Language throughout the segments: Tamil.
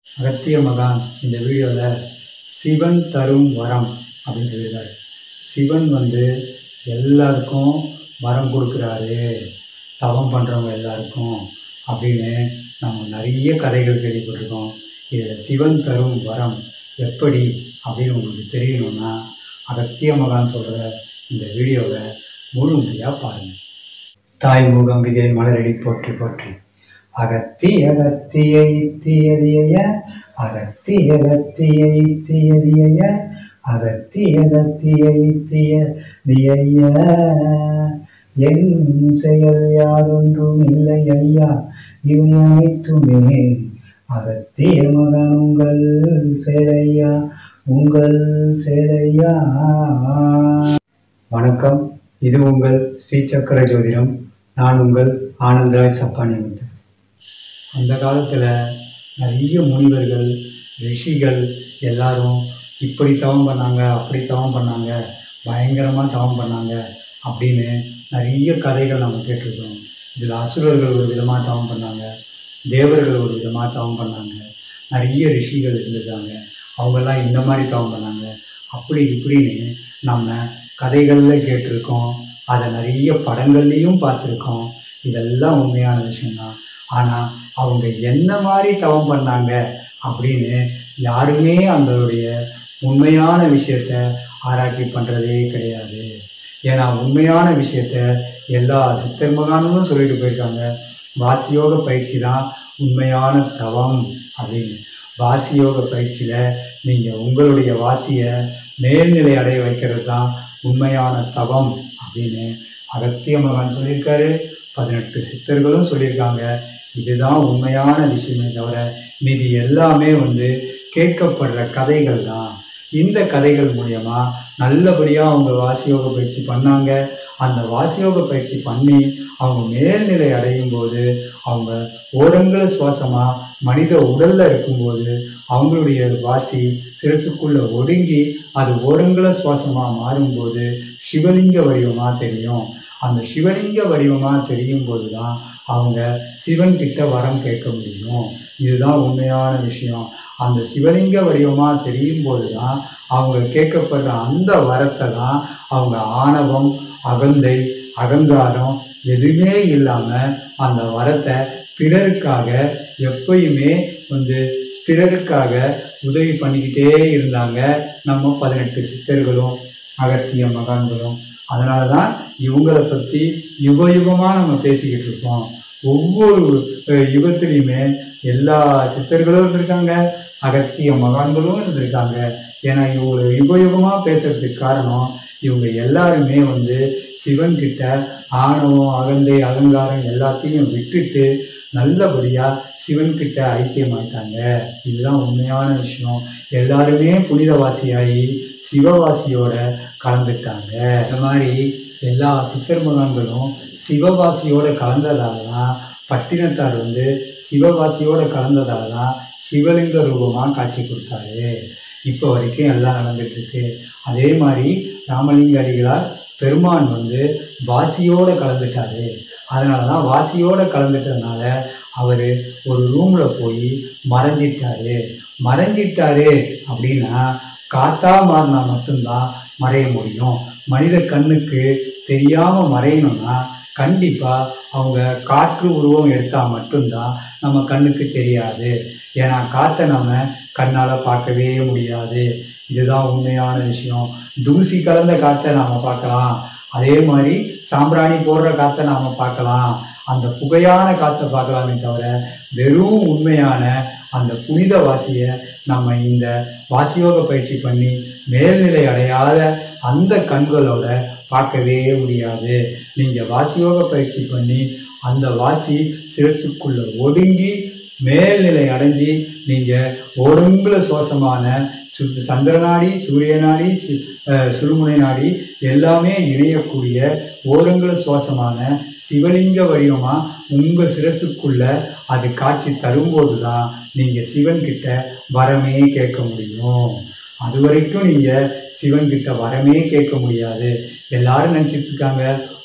அகத்திய மகான் இந்த வீடியோவில் சிவன் தரும் வரம் அப்படின்னு சொல்லியிருக்காரு சிவன் வந்து எல்லாருக்கும் வரம் கொடுக்குறாரு தவம் பண்ணுறவங்க எல்லாருக்கும் அப்படின்னு நம்ம நிறைய கதைகள் கேள்விப்பட்டிருக்கோம் இதில் சிவன் தரும் வரம் எப்படி அப்படின்னு உங்களுக்கு தெரியணும்னா அகத்திய மகான் சொல்கிற இந்த வீடியோவை முழுமையாக பாருங்கள் தாய் மூகம்பிகை மலரடி போற்றி போற்றி அகத்தி அகத்திய இத்தியதிய அகத்தி அகத்திய இத்தியதிய அகத்தி அகத்திய இத்திய திய என் செயல் யாதொன்றும் இல்லை ஐயா இவை அனைத்துமே அகத்திய மகன் உங்கள் சேலையா உங்கள் சேலையா வணக்கம் இது உங்கள் ஸ்ரீ சக்கர ஜோதிடம் நான் உங்கள் ஆனந்தராய் சப்பானிமுத்து அந்த காலத்தில் நிறைய முனிவர்கள் ரிஷிகள் எல்லாரும் இப்படி தவம் பண்ணாங்க அப்படி தவம் பண்ணாங்க பயங்கரமாக தவம் பண்ணாங்க அப்படின்னு நிறைய கதைகள் நம்ம கேட்டிருக்கோம் இதில் அசுரர்கள் ஒரு விதமாக தவம் பண்ணாங்க தேவர்கள் ஒரு விதமாக தவம் பண்ணாங்க நிறைய ரிஷிகள் இருந்திருக்காங்க அவங்கெல்லாம் இந்த மாதிரி தவம் பண்ணாங்க அப்படி இப்படின்னு நம்ம கதைகளில் கேட்டிருக்கோம் அதை நிறைய படங்கள்லேயும் பார்த்துருக்கோம் இதெல்லாம் உண்மையான விஷயம்தான் ஆனால் அவங்க என்ன மாதிரி தவம் பண்ணாங்க அப்படின்னு யாருமே அதனுடைய உண்மையான விஷயத்த ஆராய்ச்சி பண்ணுறதே கிடையாது ஏன்னா உண்மையான விஷயத்த எல்லா சித்தர் மகானும் சொல்லிட்டு போயிருக்காங்க வாசியோக பயிற்சி தான் உண்மையான தவம் அப்படின்னு வாசியோக பயிற்சியில் நீங்கள் உங்களுடைய வாசியை மேல்நிலை அடைய வைக்கிறது தான் உண்மையான தவம் அப்படின்னு அகத்திய மகான் சொல்லியிருக்காரு பதினெட்டு சித்தர்களும் சொல்லியிருக்காங்க இதுதான் உண்மையான விஷயமே தவிர மீதி எல்லாமே வந்து கேட்கப்படுற கதைகள் தான் இந்த கதைகள் மூலயமா நல்லபடியாக அவங்க வாசியோக பயிற்சி பண்ணாங்க அந்த வாசியோக பயிற்சி பண்ணி அவங்க மேல்நிலை அடையும் போது அவங்க ஓரங்கள சுவாசமாக மனித உடலில் இருக்கும்போது அவங்களுடைய வாசி சிரசுக்குள்ளே ஒடுங்கி அது ஓரங்கள சுவாசமாக மாறும்போது சிவலிங்க வடிவமாக தெரியும் அந்த சிவலிங்க வடிவமாக தெரியும் போது தான் அவங்க சிவன் கிட்ட வரம் கேட்க முடியும் இதுதான் உண்மையான விஷயம் அந்த சிவலிங்க வடிவமாக தெரியும் போது தான் அவங்க கேட்கப்படுற அந்த வரத்தை தான் அவங்க ஆணவம் அகந்தை அகங்காரம் எதுவுமே இல்லாமல் அந்த வரத்தை பிறருக்காக எப்பயுமே வந்து பிறருக்காக உதவி பண்ணிக்கிட்டே இருந்தாங்க நம்ம பதினெட்டு சித்தர்களும் அகத்திய மகான்களும் அதனால தான் இவங்களை பற்றி யுக யுகமாக நம்ம பேசிக்கிட்டு இருக்கோம் ஒவ்வொரு அஹ், யுகத்துலேயுமே எல்லா சித்தர்களும் இருந்திருக்காங்க அகத்திய மகான்களும் இருந்திருக்காங்க ஏன்னா இவங்க யுக யுகமாக பேசுறதுக்கு காரணம் இவங்க எல்லாருமே வந்து சிவன் கிட்ட ஆணவம் அகந்தை அலங்காரம் எல்லாத்தையும் விட்டுட்டு நல்லபடியாக சிவன்கிட்ட ஐக்கியமாயிட்டாங்க இதுதான் உண்மையான விஷயம் எல்லாருமே புனிதவாசியாகி சிவவாசியோட கலந்துட்டாங்க இந்த மாதிரி எல்லா சித்தர் மகான்களும் சிவவாசியோட கலந்ததால தான் பட்டினத்தார் வந்து சிவவாசியோட கலந்ததால தான் சிவலிங்க ரூபமாக காட்சி கொடுத்தாரு இப்போ வரைக்கும் எல்லாம் நடந்துட்டு இருக்கு அதே மாதிரி ராமலிங்க அடிகளார் பெருமான் வந்து வாசியோட கலந்துட்டாரு அதனால தான் வாசியோட கலந்துட்டதுனால அவர் ஒரு ரூமில் போய் மறைஞ்சிட்டாரு மறைஞ்சிட்டாரு அப்படின்னா காத்தா மாறினா மட்டும்தான் மறைய முடியும் மனித கண்ணுக்கு தெரியாமல் மறையணும்னா கண்டிப்பாக அவங்க காற்று உருவம் எடுத்தால் மட்டும்தான் நம்ம கண்ணுக்கு தெரியாது ஏன்னா காற்றை நம்ம கண்ணால் பார்க்கவே முடியாது இதுதான் உண்மையான விஷயம் தூசி கலந்த காற்றை நாம் பார்க்கலாம் அதே மாதிரி சாம்பிராணி போடுற காற்றை நாம் பார்க்கலாம் அந்த புகையான காற்றை பார்க்கலாமே தவிர வெறும் உண்மையான அந்த புனித வாசியை நம்ம இந்த வாசியோக பயிற்சி பண்ணி மேல்நிலை அடையாத அந்த கண்களோட பார்க்கவே முடியாது நீங்கள் வாசியோக பயிற்சி பண்ணி அந்த வாசி சிரசுக்குள்ள ஒடுங்கி மேல்நிலை அடைஞ்சு நீங்கள் ஒருங்குல சுவாசமான சு- சந்திரநாடி சூரிய நாடி சி- அஹ் சுழுமுனை நாடி எல்லாமே இணையக்கூடிய ஓரங்குல சுவாசமான சிவலிங்க வடிவமாக உங்கள் சிரசுக்குள்ள அது காட்சி தரும்போது தான் நீங்கள் சிவன்கிட்ட வரமே கேட்க முடியும் அது வரைக்கும் நீங்கள் சிவன்கிட்ட வரமே கேட்க முடியாது எல்லாரும் நினச்சிட்டு இருக்காங்க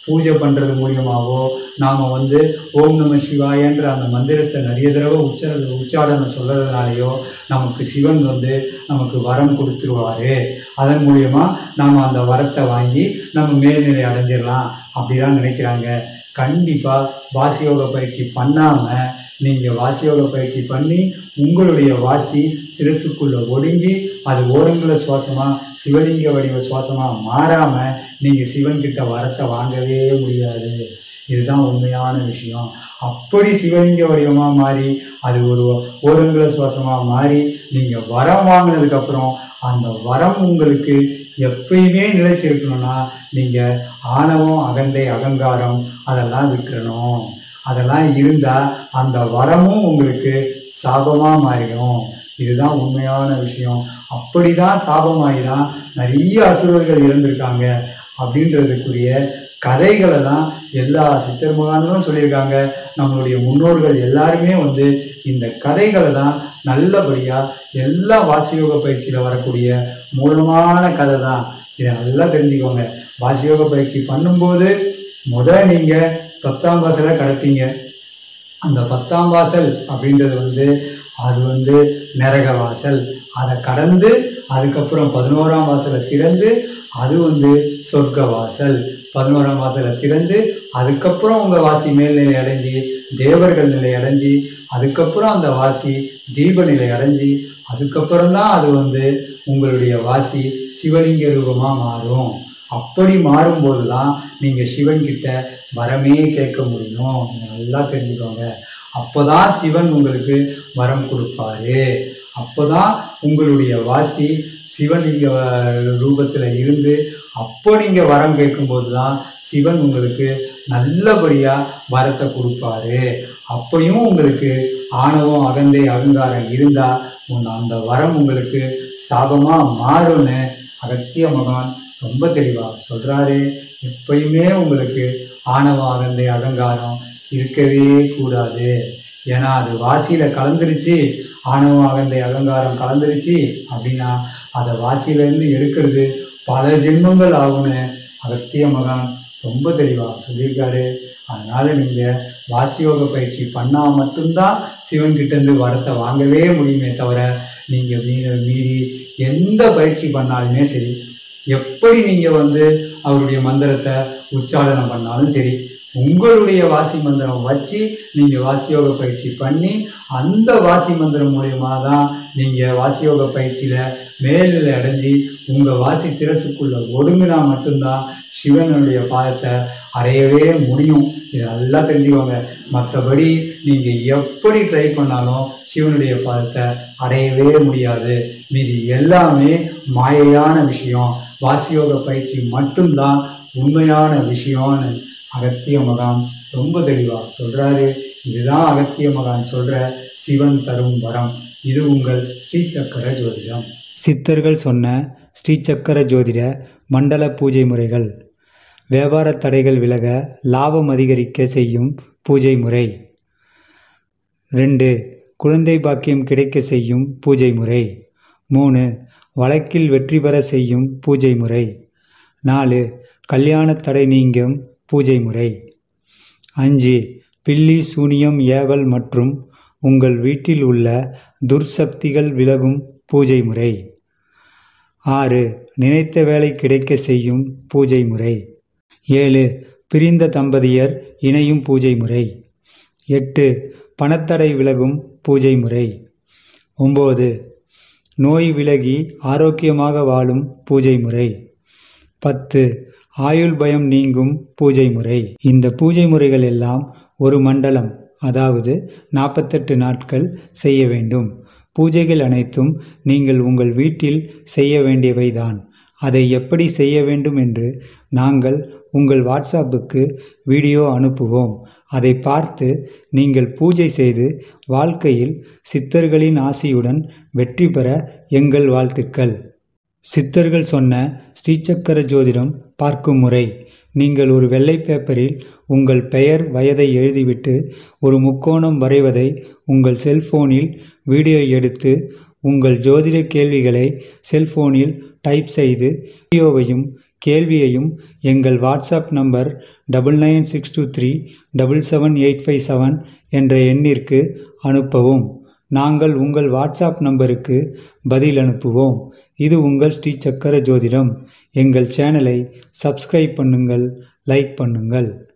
பூஜை பண்ணுறது மூலியமாகவோ நாம் வந்து ஓம் நம சிவாயன்ற அந்த மந்திரத்தை நிறைய தடவை உச்ச உச்சாரணம் சொல்கிறதுனாலையோ நமக்கு சிவன் வந்து நமக்கு வரம் கொடுத்துருவாரு அதன் மூலியமா நாம் அந்த வரத்தை வாங்கி நம்ம மேல்நிலை அடைஞ்சிடலாம் அப்படிலாம் நினைக்கிறாங்க கண்டிப்பாக வாசியோக பயிற்சி பண்ணாமல் நீங்கள் வாசியோக பயிற்சி பண்ணி உங்களுடைய வாசி சிரசுக்குள்ளே ஒடுங்கி அது ஓரங்கள சுவாசமாக சிவலிங்க வடிவ சுவாசமாக மாறாமல் நீங்கள் சிவன்கிட்ட வரத்தை வாங்கவே முடியாது இதுதான் உண்மையான விஷயம் அப்படி சிவலிங்க வடிவமாக மாறி அது ஒரு ஓரங்கள சுவாசமாக மாறி நீங்கள் வரம் வாங்கினதுக்கப்புறம் அந்த வரம் உங்களுக்கு எப்பயுமே நிலைச்சிருக்கணும்னா நீங்கள் ஆணவம் அகந்தை அகங்காரம் அதெல்லாம் விட்டுறணும் அதெல்லாம் இருந்தால் அந்த வரமும் உங்களுக்கு சாபமாக மாறிடும் இதுதான் உண்மையான விஷயம் அப்படி தான் சாபமாகி தான் நிறைய அசுரர்கள் இறந்திருக்காங்க அப்படின்றதுக்குரிய கதைகளை தான் எல்லா சித்தர் முகாம்களும் சொல்லியிருக்காங்க நம்மளுடைய முன்னோர்கள் எல்லாருமே வந்து இந்த கதைகளை தான் நல்லபடியாக எல்லா வாசியோக பயிற்சியில் வரக்கூடிய மூலமான கதை தான் இதை நல்லா தெரிஞ்சுக்கோங்க வாசியோக பயிற்சி பண்ணும்போது முத நீங்கள் பத்தாம் வாசலை கடப்பீங்க அந்த பத்தாம் வாசல் அப்படின்றது வந்து அது வந்து நரக வாசல் அதை கடந்து அதுக்கப்புறம் பதினோராம் வாசலை திறந்து அது வந்து சொர்க்க வாசல் பதினோராம் வாசலை திறந்து அதுக்கப்புறம் உங்கள் வாசி மேல்நிலை அடைஞ்சு தேவர்கள் நிலை அடைஞ்சு அதுக்கப்புறம் அந்த வாசி தீப நிலை அடைஞ்சு அதுக்கப்புறம் தான் அது வந்து உங்களுடைய வாசி சிவலிங்க ரூபமாக மாறும் அப்படி மாறும்போது தான் நீங்கள் சிவன்கிட்ட வரமே கேட்க முடியும் இதை நல்லா தெரிஞ்சுக்கோங்க அப்போ தான் சிவன் உங்களுக்கு வரம் கொடுப்பாரு அப்போ தான் உங்களுடைய வாசி சிவலிங்க ரூபத்தில் இருந்து அப்போ நீங்கள் வரம் கேட்கும்போது தான் சிவன் உங்களுக்கு நல்லபடியாக வரத்தை கொடுப்பாரு அப்பையும் உங்களுக்கு ஆணவம் அகந்தை அகங்காரம் இருந்தால் உன் அந்த வரம் உங்களுக்கு சாபமாக மாறும்னு அகத்திய மகான் ரொம்ப தெளிவாக சொல்கிறாரு எப்பயுமே உங்களுக்கு ஆணவம் அகந்தை அகங்காரம் இருக்கவே கூடாது ஏன்னா அது வாசியில் கலந்துருச்சு ஆணவம் அகந்தை அகங்காரம் கலந்துருச்சு அப்படின்னா அதை வாசியிலேருந்து எடுக்கிறது பல ஜென்மங்கள் ஆகும்னு அகத்திய மகான் ரொம்ப தெளிவாக சொல்லியிருக்காரு அதனால் நீங்கள் வாசியோக பயிற்சி பண்ணால் மட்டும்தான் சிவன்கிட்டேருந்து வரத்தை வாங்கவே முடியுமே தவிர நீங்கள் மீ மீறி எந்த பயிற்சி பண்ணாலுமே சரி எப்படி நீங்கள் வந்து அவருடைய மந்திரத்தை உச்சாரணம் பண்ணாலும் சரி உங்களுடைய வாசி மந்திரம் வச்சு நீங்கள் வாசியோக பயிற்சி பண்ணி அந்த வாசி மந்திரம் மூலயமா தான் நீங்கள் வாசியோக பயிற்சியில் மேல்நிலை அடைஞ்சு உங்கள் வாசி சிரசுக்குள்ளே ஒடுங்கினா மட்டும்தான் சிவனுடைய பாதத்தை அடையவே முடியும் இதை நல்லா தெரிஞ்சுக்கோங்க மற்றபடி நீங்கள் எப்படி ட்ரை பண்ணாலும் சிவனுடைய பாதத்தை அடையவே முடியாது மீதி எல்லாமே மாயையான விஷயம் வாசியோக பயிற்சி மட்டும்தான் உண்மையான விஷயம்னு அகத்திய மகான் ரொம்ப தெளிவாக சொல்கிறாரு இதுதான் அகத்திய மகான் சொல்கிற சிவன் தரும் வரம் இது உங்கள் ஸ்ரீசக்கர ஜோதிடம் சித்தர்கள் சொன்ன ஸ்ரீசக்கர ஜோதிட மண்டல பூஜை முறைகள் வியாபார தடைகள் விலக லாபம் அதிகரிக்க செய்யும் பூஜை முறை ரெண்டு குழந்தை பாக்கியம் கிடைக்க செய்யும் பூஜை முறை மூணு வழக்கில் வெற்றி பெற செய்யும் பூஜை முறை நாலு கல்யாண தடை நீங்கும் பூஜை முறை அஞ்சு பில்லி சூனியம் ஏவல் மற்றும் உங்கள் வீட்டில் உள்ள துர்சக்திகள் விலகும் பூஜை முறை ஆறு நினைத்த வேலை கிடைக்க செய்யும் பூஜை முறை ஏழு பிரிந்த தம்பதியர் இணையும் பூஜை முறை எட்டு பணத்தடை விலகும் பூஜை முறை ஒம்பது நோய் விலகி ஆரோக்கியமாக வாழும் பூஜை முறை பத்து ஆயுள் பயம் நீங்கும் பூஜை முறை இந்த பூஜை முறைகள் எல்லாம் ஒரு மண்டலம் அதாவது நாற்பத்தெட்டு நாட்கள் செய்ய வேண்டும் பூஜைகள் அனைத்தும் நீங்கள் உங்கள் வீட்டில் செய்ய வேண்டியவைதான் அதை எப்படி செய்ய வேண்டும் என்று நாங்கள் உங்கள் வாட்ஸ்அப்புக்கு வீடியோ அனுப்புவோம் அதை பார்த்து நீங்கள் பூஜை செய்து வாழ்க்கையில் சித்தர்களின் ஆசியுடன் வெற்றி பெற எங்கள் வாழ்த்துக்கள் சித்தர்கள் சொன்ன ஸ்ரீசக்கர ஜோதிடம் பார்க்கும் முறை நீங்கள் ஒரு வெள்ளை பேப்பரில் உங்கள் பெயர் வயதை எழுதிவிட்டு ஒரு முக்கோணம் வரைவதை உங்கள் செல்போனில் வீடியோ எடுத்து உங்கள் ஜோதிட கேள்விகளை செல்போனில் டைப் செய்து வீடியோவையும் கேள்வியையும் எங்கள் WhatsApp number double nine six two three double seven eight five seven என்ற எண்ணிற்கு அனுப்பவும் நாங்கள் உங்கள் வாட்ஸ்அப் நம்பருக்கு பதில் அனுப்புவோம் இது உங்கள் ஸ்ரீ சக்கர ஜோதிடம் எங்கள் சேனலை சப்ஸ்கிரைப் பண்ணுங்கள் லைக் பண்ணுங்கள்